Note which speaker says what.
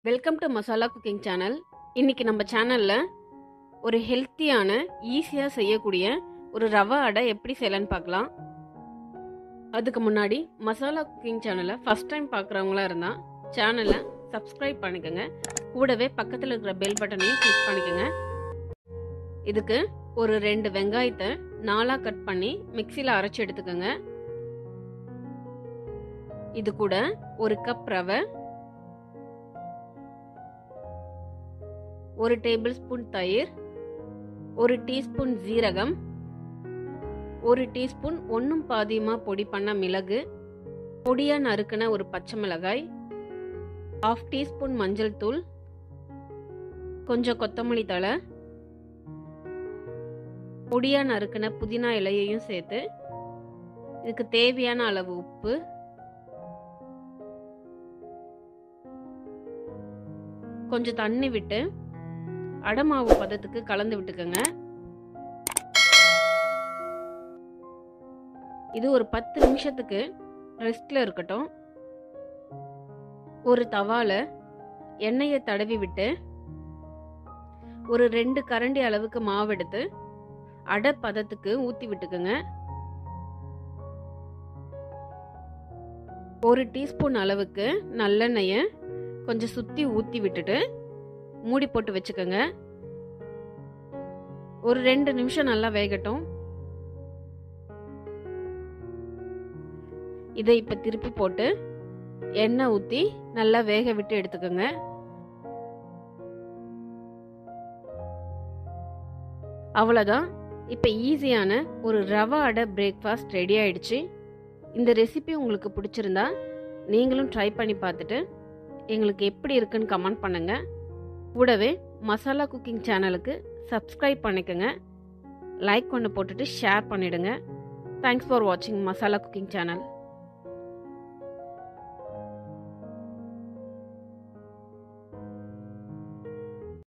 Speaker 1: welcome to Masala cooking channel இன்னைக்கு நம்ம சேனலில் ஒரு ஹெல்த்தியான ஈஸியாக செய்யக்கூடிய ஒரு ரவா அடை எப்படி செய்யலான்னு பார்க்கலாம் அதுக்கு முன்னாடி மசாலா குக்கிங் சேனலை ஃபஸ்ட் டைம் பார்க்குறவங்களா இருந்தால் சேனலை சப்ஸ்கிரைப் பண்ணிக்கோங்க கூடவே பக்கத்தில் இருக்கிற பெல் பட்டனையும் கிளிக் பண்ணிக்கோங்க இதுக்கு ஒரு ரெண்டு வெங்காயத்தை நாலாக கட் பண்ணி மிக்சியில் அரைச்சி எடுத்துக்கோங்க இது கூட ஒரு கப் ரவை ஒரு டேபிள் ஸ்பூன் தயிர் ஒரு டீஸ்பூன் ஜீரகம் ஒரு டீஸ்பூன் ஒன்றும் பாதியமாக பொடி பண்ண மிளகு பொடியாக நறுக்கின ஒரு பச்சை மிளகாய் ஆஃப் டீஸ்பூன் மஞ்சள் தூள் கொஞ்சம் கொத்தமல்லி தழை பொடியாக நறுக்கின புதினா இலையையும் சேர்த்து இதுக்கு தேவையான அளவு உப்பு கொஞ்சம் தண்ணி விட்டு அடமாவு பதத்துக்கு கலந்து விட்டுக்கோங்க இது ஒரு பத்து நிமிஷத்துக்கு ரெஸ்ட்ல இருக்கட்டும் ஒரு தவால எண்ணெயை தடவி விட்டு ஒரு ரெண்டு கரண்டி அளவுக்கு மாவு எடுத்து அடை பதத்துக்கு ஊத்தி விட்டுக்குங்க ஒரு டீஸ்பூன் அளவுக்கு நல்லெண்ணெயை கொஞ்சம் சுத்தி ஊத்தி விட்டுட்டு மூடி போட்டு வச்சுக்கோங்க ஒரு ரெண்டு நிமிஷம் நல்லா வேகட்டும் இதை இப்ப திருப்பி போட்டு எண்ணெய் ஊத்தி நல்லா வேக விட்டு எடுத்துக்கோங்க அவ்வளோதான் இப்போ ஈஸியான ஒரு ரவா அடை பிரேக்ஃபாஸ்ட் ரெடி ஆயிடுச்சு இந்த ரெசிபி உங்களுக்கு பிடிச்சிருந்தா நீங்களும் ட்ரை பண்ணி பார்த்துட்டு எங்களுக்கு எப்படி இருக்குன்னு கமெண்ட் பண்ணுங்கள் கூடவே மசாலா குக்கிங் சேனலுக்கு சப்ஸ்கிரைப் பண்ணிக்கோங்க லைக் ஒன்று போட்டுட்டு ஷேர் பண்ணிவிடுங்க தேங்க்ஸ் ஃபார் வாட்சிங் மசாலா குக்கிங் சேனல்